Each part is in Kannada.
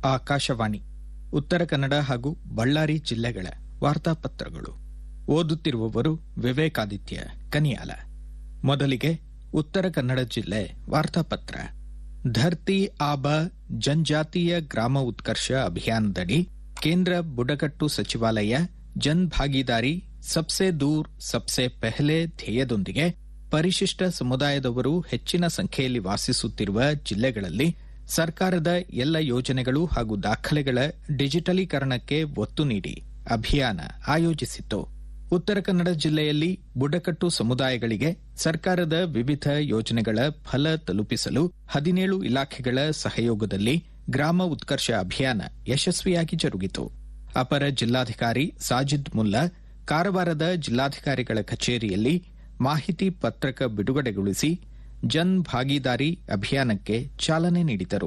ಆಕಾಶವಾಣಿ ಉತ್ತರ ಕನ್ನಡ ಹಾಗೂ ಬಳ್ಳಾರಿ ಜಿಲ್ಲೆಗಳ ವಾರ್ತಾಪತ್ರಗಳು ಓದುತ್ತಿರುವವರು ವಿವೇಕಾದಿತ್ಯ ಕನಿಯಾಲ ಮೊದಲಿಗೆ ಉತ್ತರ ಕನ್ನಡ ಜಿಲ್ಲೆ ವಾರ್ತಾಪತ್ರ ಧರ್ತಿ ಆಬ ಜನಜಾತೀಯ ಗ್ರಾಮ ಉತ್ಕರ್ಷ ಅಭಿಯಾನದಡಿ ಕೇಂದ್ರ ಬುಡಕಟ್ಟು ಸಚಿವಾಲಯ ಜನ್ ಭಾಗಿದಾರಿ ಸಬ್ಸೆ ದೂರ್ ಸಬ್ಸೆ ಪೆಹಲೆ ಧ್ಯೇಯದೊಂದಿಗೆ ಪರಿಶಿಷ್ಟ ಸಮುದಾಯದವರು ಹೆಚ್ಚಿನ ಸಂಖ್ಯೆಯಲ್ಲಿ ವಾಸಿಸುತ್ತಿರುವ ಜಿಲ್ಲೆಗಳಲ್ಲಿ ಸರ್ಕಾರದ ಎಲ್ಲ ಯೋಜನೆಗಳು ಹಾಗೂ ದಾಖಲೆಗಳ ಡಿಜಿಟಲೀಕರಣಕ್ಕೆ ಒತ್ತು ನೀಡಿ ಅಭಿಯಾನ ಆಯೋಜಿಸಿತ್ತು ಉತ್ತರ ಕನ್ನಡ ಜಿಲ್ಲೆಯಲ್ಲಿ ಬುಡಕಟ್ಟು ಸಮುದಾಯಗಳಿಗೆ ಸರ್ಕಾರದ ವಿವಿಧ ಯೋಜನೆಗಳ ಫಲ ತಲುಪಿಸಲು ಹದಿನೇಳು ಇಲಾಖೆಗಳ ಸಹಯೋಗದಲ್ಲಿ ಗ್ರಾಮ ಉತ್ಕರ್ಷ ಅಭಿಯಾನ ಯಶಸ್ವಿಯಾಗಿ ಜರುಗಿತು ಅಪರ ಜಿಲ್ಲಾಧಿಕಾರಿ ಸಾಜಿದ್ ಮುಲ್ಲಾ ಕಾರವಾರದ ಜಿಲ್ಲಾಧಿಕಾರಿಗಳ ಕಚೇರಿಯಲ್ಲಿ ಮಾಹಿತಿ ಪತ್ರಕ ಬಿಡುಗಡೆಗೊಳಿಸಿ ಜನ್ ಭಾಗಿದಾರಿ ಅಭಿಯಾನಕ್ಕೆ ಚಾಲನೆ ನೀಡಿದರು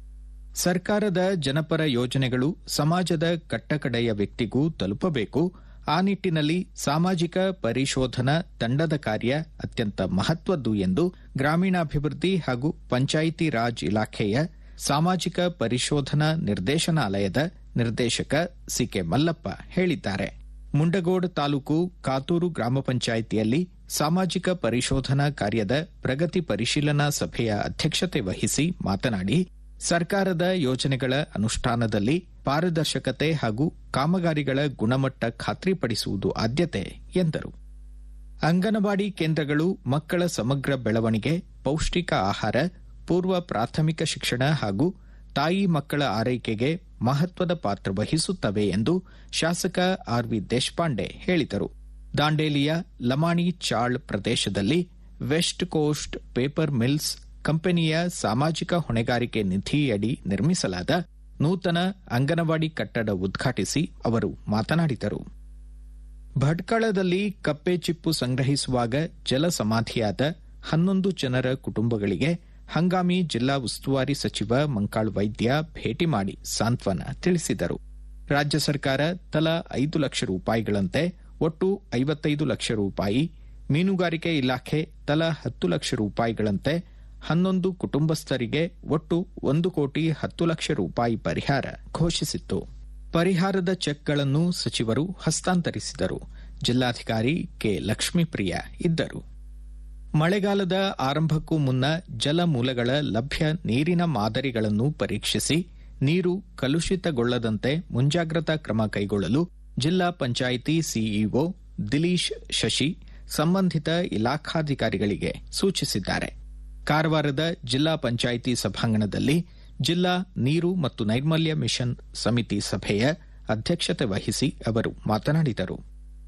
ಸರ್ಕಾರದ ಜನಪರ ಯೋಜನೆಗಳು ಸಮಾಜದ ಕಟ್ಟಕಡೆಯ ವ್ಯಕ್ತಿಗೂ ತಲುಪಬೇಕು ಆ ನಿಟ್ಟಿನಲ್ಲಿ ಸಾಮಾಜಿಕ ಪರಿಶೋಧನಾ ತಂಡದ ಕಾರ್ಯ ಅತ್ಯಂತ ಮಹತ್ವದ್ದು ಎಂದು ಗ್ರಾಮೀಣಾಭಿವೃದ್ಧಿ ಹಾಗೂ ಪಂಚಾಯಿತಿ ರಾಜ್ ಇಲಾಖೆಯ ಸಾಮಾಜಿಕ ಪರಿಶೋಧನಾ ನಿರ್ದೇಶನಾಲಯದ ನಿರ್ದೇಶಕ ಸಿಕೆ ಮಲ್ಲಪ್ಪ ಹೇಳಿದ್ದಾರೆ ಮುಂಡಗೋಡ್ ತಾಲೂಕು ಕಾತೂರು ಗ್ರಾಮ ಪಂಚಾಯಿತಿಯಲ್ಲಿ ಸಾಮಾಜಿಕ ಪರಿಶೋಧನಾ ಕಾರ್ಯದ ಪ್ರಗತಿ ಪರಿಶೀಲನಾ ಸಭೆಯ ಅಧ್ಯಕ್ಷತೆ ವಹಿಸಿ ಮಾತನಾಡಿ ಸರ್ಕಾರದ ಯೋಜನೆಗಳ ಅನುಷ್ಠಾನದಲ್ಲಿ ಪಾರದರ್ಶಕತೆ ಹಾಗೂ ಕಾಮಗಾರಿಗಳ ಗುಣಮಟ್ಟ ಖಾತ್ರಿಪಡಿಸುವುದು ಆದ್ಯತೆ ಎಂದರು ಅಂಗನವಾಡಿ ಕೇಂದ್ರಗಳು ಮಕ್ಕಳ ಸಮಗ್ರ ಬೆಳವಣಿಗೆ ಪೌಷ್ಟಿಕ ಆಹಾರ ಪೂರ್ವ ಪ್ರಾಥಮಿಕ ಶಿಕ್ಷಣ ಹಾಗೂ ತಾಯಿ ಮಕ್ಕಳ ಆರೈಕೆಗೆ ಮಹತ್ವದ ಪಾತ್ರ ವಹಿಸುತ್ತವೆ ಎಂದು ಶಾಸಕ ಆರ್ವಿ ದೇಶಪಾಂಡೆ ಹೇಳಿದರು ದಾಂಡೇಲಿಯ ಲಮಾಣಿ ಚಾಳ್ ಪ್ರದೇಶದಲ್ಲಿ ವೆಸ್ಟ್ ಕೋಸ್ಟ್ ಪೇಪರ್ ಮಿಲ್ಸ್ ಕಂಪನಿಯ ಸಾಮಾಜಿಕ ಹೊಣೆಗಾರಿಕೆ ನಿಧಿಯಡಿ ನಿರ್ಮಿಸಲಾದ ನೂತನ ಅಂಗನವಾಡಿ ಕಟ್ಟಡ ಉದ್ಘಾಟಿಸಿ ಅವರು ಮಾತನಾಡಿದರು ಭಟ್ಕಳದಲ್ಲಿ ಕಪ್ಪೆ ಚಿಪ್ಪು ಸಂಗ್ರಹಿಸುವಾಗ ಜಲ ಸಮಾಧಿಯಾದ ಹನ್ನೊಂದು ಜನರ ಕುಟುಂಬಗಳಿಗೆ ಹಂಗಾಮಿ ಜಿಲ್ಲಾ ಉಸ್ತುವಾರಿ ಸಚಿವ ಮಂಕಾಳ್ ವೈದ್ಯ ಭೇಟಿ ಮಾಡಿ ಸಾಂತ್ವನ ತಿಳಿಸಿದರು ರಾಜ್ಯ ಸರ್ಕಾರ ತಲಾ ಐದು ಲಕ್ಷ ರೂಪಾಯಿಗಳಂತೆ ಒಟ್ಟು ಐವತ್ತೈದು ಲಕ್ಷ ರೂಪಾಯಿ ಮೀನುಗಾರಿಕೆ ಇಲಾಖೆ ತಲಾ ಹತ್ತು ಲಕ್ಷ ರೂಪಾಯಿಗಳಂತೆ ಹನ್ನೊಂದು ಕುಟುಂಬಸ್ಥರಿಗೆ ಒಟ್ಟು ಒಂದು ಕೋಟಿ ಹತ್ತು ಲಕ್ಷ ರೂಪಾಯಿ ಪರಿಹಾರ ಘೋಷಿಸಿತ್ತು ಪರಿಹಾರದ ಚೆಕ್ಗಳನ್ನು ಸಚಿವರು ಹಸ್ತಾಂತರಿಸಿದರು ಜಿಲ್ಲಾಧಿಕಾರಿ ಕೆ ಲಕ್ಷ್ಮೀಪ್ರಿಯ ಇದ್ದರು ಮಳೆಗಾಲದ ಆರಂಭಕ್ಕೂ ಮುನ್ನ ಜಲಮೂಲಗಳ ಲಭ್ಯ ನೀರಿನ ಮಾದರಿಗಳನ್ನು ಪರೀಕ್ಷಿಸಿ ನೀರು ಕಲುಷಿತಗೊಳ್ಳದಂತೆ ಮುಂಜಾಗ್ರತಾ ಕ್ರಮ ಕೈಗೊಳ್ಳಲು ಜಿಲ್ಲಾ ಪಂಚಾಯಿತಿ ಸಿಇಒ ದಿಲೀಶ್ ಶಶಿ ಸಂಬಂಧಿತ ಇಲಾಖಾಧಿಕಾರಿಗಳಿಗೆ ಸೂಚಿಸಿದ್ದಾರೆ ಕಾರವಾರದ ಜಿಲ್ಲಾ ಪಂಚಾಯಿತಿ ಸಭಾಂಗಣದಲ್ಲಿ ಜಿಲ್ಲಾ ನೀರು ಮತ್ತು ನೈರ್ಮಲ್ಯ ಮಿಷನ್ ಸಮಿತಿ ಸಭೆಯ ಅಧ್ಯಕ್ಷತೆ ವಹಿಸಿ ಅವರು ಮಾತನಾಡಿದರು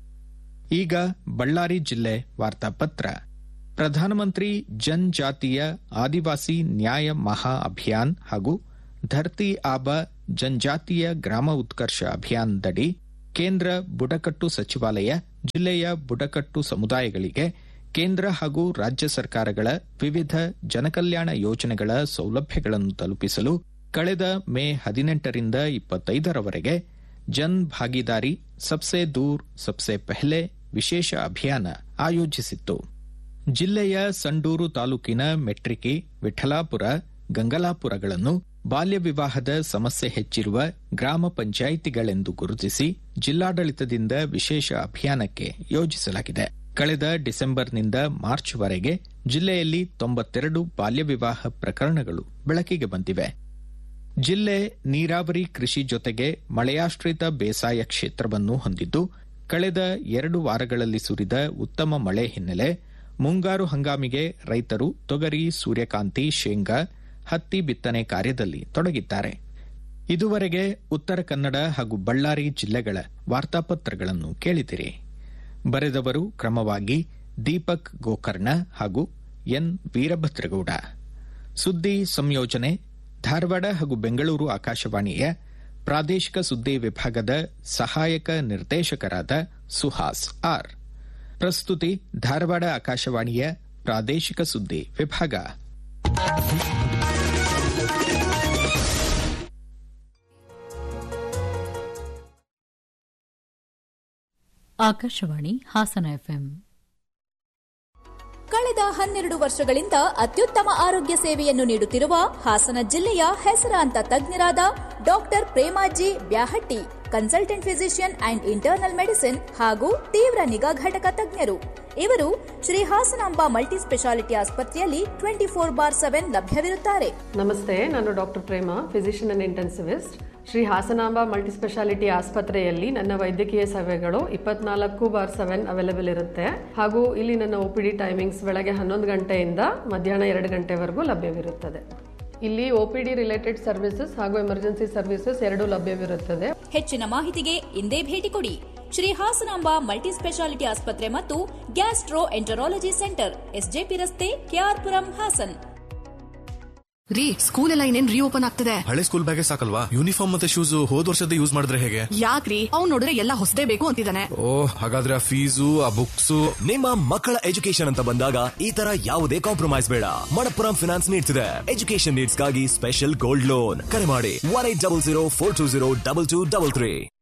ಈಗ ಬಳ್ಳಾರಿ ಜಿಲ್ಲೆ ವಾರ್ತಾಪತ್ರ ಪ್ರಧಾನಮಂತ್ರಿ ಜನ್ ಜಾತಿಯ ಆದಿವಾಸಿ ನ್ಯಾಯ ಮಹಾ ಅಭಿಯಾನ್ ಹಾಗೂ ಧರ್ತಿ ಆಬ ಜನಜಾತಿಯ ಗ್ರಾಮ ಉತ್ಕರ್ಷ ಅಭಿಯಾನದಡಿ ಕೇಂದ್ರ ಬುಡಕಟ್ಟು ಸಚಿವಾಲಯ ಜಿಲ್ಲೆಯ ಬುಡಕಟ್ಟು ಸಮುದಾಯಗಳಿಗೆ ಕೇಂದ್ರ ಹಾಗೂ ರಾಜ್ಯ ಸರ್ಕಾರಗಳ ವಿವಿಧ ಜನಕಲ್ಯಾಣ ಯೋಜನೆಗಳ ಸೌಲಭ್ಯಗಳನ್ನು ತಲುಪಿಸಲು ಕಳೆದ ಮೇ ಹದಿನೆಂಟರಿಂದ ಇಪ್ಪತ್ತೈದರವರೆಗೆ ಜನ್ ಭಾಗಿದಾರಿ ಸಬ್ಸೆ ದೂರ್ ಸಬ್ಸೆ ಪೆಹಲೆ ವಿಶೇಷ ಅಭಿಯಾನ ಆಯೋಜಿಸಿತ್ತು ಜಿಲ್ಲೆಯ ಸಂಡೂರು ತಾಲೂಕಿನ ಮೆಟ್ರಿಕಿ ವಿಠಲಾಪುರ ಗಂಗಲಾಪುರಗಳನ್ನು ಬಾಲ್ಯ ವಿವಾಹದ ಸಮಸ್ಯೆ ಹೆಚ್ಚಿರುವ ಗ್ರಾಮ ಪಂಚಾಯಿತಿಗಳೆಂದು ಗುರುತಿಸಿ ಜಿಲ್ಲಾಡಳಿತದಿಂದ ವಿಶೇಷ ಅಭಿಯಾನಕ್ಕೆ ಯೋಜಿಸಲಾಗಿದೆ ಕಳೆದ ಡಿಸೆಂಬರ್ನಿಂದ ಮಾರ್ಚ್ವರೆಗೆ ಜಿಲ್ಲೆಯಲ್ಲಿ ತೊಂಬತ್ತೆರಡು ಬಾಲ್ಯ ವಿವಾಹ ಪ್ರಕರಣಗಳು ಬೆಳಕಿಗೆ ಬಂದಿವೆ ಜಿಲ್ಲೆ ನೀರಾವರಿ ಕೃಷಿ ಜೊತೆಗೆ ಮಳೆಯಾಶ್ರಿತ ಬೇಸಾಯ ಕ್ಷೇತ್ರವನ್ನು ಹೊಂದಿದ್ದು ಕಳೆದ ಎರಡು ವಾರಗಳಲ್ಲಿ ಸುರಿದ ಉತ್ತಮ ಮಳೆ ಹಿನ್ನೆಲೆ ಮುಂಗಾರು ಹಂಗಾಮಿಗೆ ರೈತರು ತೊಗರಿ ಸೂರ್ಯಕಾಂತಿ ಶೇಂಗಾ ಹತ್ತಿ ಬಿತ್ತನೆ ಕಾರ್ಯದಲ್ಲಿ ತೊಡಗಿದ್ದಾರೆ ಇದುವರೆಗೆ ಉತ್ತರ ಕನ್ನಡ ಹಾಗೂ ಬಳ್ಳಾರಿ ಜಿಲ್ಲೆಗಳ ವಾರ್ತಾಪತ್ರಗಳನ್ನು ಕೇಳಿದಿರಿ ಬರೆದವರು ಕ್ರಮವಾಗಿ ದೀಪಕ್ ಗೋಕರ್ಣ ಹಾಗೂ ಎನ್ ವೀರಭದ್ರಗೌಡ ಸುದ್ದಿ ಸಂಯೋಜನೆ ಧಾರವಾಡ ಹಾಗೂ ಬೆಂಗಳೂರು ಆಕಾಶವಾಣಿಯ ಪ್ರಾದೇಶಿಕ ಸುದ್ದಿ ವಿಭಾಗದ ಸಹಾಯಕ ನಿರ್ದೇಶಕರಾದ ಸುಹಾಸ್ ಆರ್ ಪ್ರಸ್ತುತಿ ಧಾರವಾಡ ಆಕಾಶವಾಣಿಯ ಪ್ರಾದೇಶಿಕ ಸುದ್ದಿ ವಿಭಾಗ ಆಕಾಶವಾಣಿ ಹಾಸನ ಎಫ್ಎಂ ಕಳೆದ ಹನ್ನೆರಡು ವರ್ಷಗಳಿಂದ ಅತ್ಯುತ್ತಮ ಆರೋಗ್ಯ ಸೇವೆಯನ್ನು ನೀಡುತ್ತಿರುವ ಹಾಸನ ಜಿಲ್ಲೆಯ ಹೆಸರಾಂತ ತಜ್ಞರಾದ doctor Premaji Byahatti consultant physician and internal medicine ಹಾಗೂ ತೀವ್ರ ನಿಗಾ ಘಟಕ ತಜ್ಞರು ಇವರು ಶ್ರೀ ಹಾಸನಾಂಬ ಮಲ್ಟಿ ಸ್ಪೆಷಾಲಿಟಿ ಆಸ್ಪತ್ರೆಯಲ್ಲಿ ಟ್ವೆಂಟಿ ಫೋರ್ ಬಾರ್ ಸೆವೆನ್ ಲಭ್ಯವಿರುತ್ತಾರೆ ನಮಸ್ತೆ ನಾನು doctor Prema physician and intensivist Shri Hasanamba multi speciality ಆಸ್ಪತ್ರೆಯಲ್ಲಿ ನನ್ನ ವೈದ್ಯಕೀಯ ಸೇವೆಗಳು ಇಪ್ಪತ್ನಾಲ್ಕು ಬಾರ್ ಸೆವೆನ್ ಅವೈಲೇಬಲ್ ಇರುತ್ತೆ ಹಾಗೂ ಇಲ್ಲಿ ನನ್ನ ಒ ಪಿ ಡಿ ಟೈಮಿಂಗ್ಸ್ ಬೆಳಗ್ಗೆ ಹನ್ನೊಂದು ಗಂಟೆಯಿಂದ ಮಧ್ಯಾಹ್ನ ಎರಡು ಗಂಟೆವರೆಗೂ ಲಭ್ಯವಿರುತ್ತದೆ ಇಲ್ಲಿ O P D related services ಹಾಗೂ ಎಮರ್ಜೆನ್ಸಿ ಸರ್ವಿಸಸ್ ಎರಡೂ ಲಭ್ಯವಿರುತ್ತದೆ ಹೆಚ್ಚಿನ ಮಾಹಿತಿಗೆ ಇಂದೇ ಭೇಟಿ ಕೊಡಿ ಶ್ರೀ ಹಾಸನಾಂಬ ಮಲ್ಟಿ ಸ್ಪೆಷಾಲಿಟಿ ಆಸ್ಪತ್ರೆ ಮತ್ತು ಗ್ಯಾಸ್ಟ್ರೋ ಎಂಟರಾಲಜಿ ಸೆಂಟರ್ ಎಸ್ಜೆಪಿ ರಸ್ತೆ ಕೆಆರ್ಪುರಂ ಹಾಸನ್ ರೀ ಸ್ಕೂಲ್ ಎಲ್ಲ ಇನ್ನೇನ್ ರೀಓಪನ್ ಆಗ್ತದೆ ಹಳೆ ಸ್ಕೂಲ್ ಬ್ಯಾಗೆ ಸಾಕಲ್ವಾ ಯೂನಿಫಾರ್ಮ್ ಮತ್ತೆ ಶೂಸ್ ಹೋದ್ ವರ್ಷದ ಯೂಸ್ ಮಾಡಿದ್ರೆ ಹೇಗೆ ಯಾಕ್ರಿ ಅವ್ನ್ ನೋಡಿದ್ರೆ ಎಲ್ಲ ಹೊಸದೇ ಬೇಕು ಅಂತಿದ್ದಾನೆ ಓ ಹಾಗಾದ್ರೆ ಆ ಫೀಸು ಆ ಬುಕ್ಸು ನಿಮ್ಮ ಮಕ್ಕಳ ಎಜುಕೇಶನ್ ಅಂತ ಬಂದಾಗ ಈ ತರ ಯಾವುದೇ ಕಾಂಪ್ರಮೈಸ್ ಬೇಡ ಮಣಪ್ಪುರಂ ಫಿನಾನ್ಸ್ ನೀಡ್ತಿದೆ ಎಜುಕೇಶನ್ ನೀಡ್ಸ್ಗಾಗಿ ಸ್ಪೆಷಲ್ ಗೋಲ್ಡ್ ಲೋನ್ ಕರೆ ಮಾಡಿ one eight double zero four two zero double two double three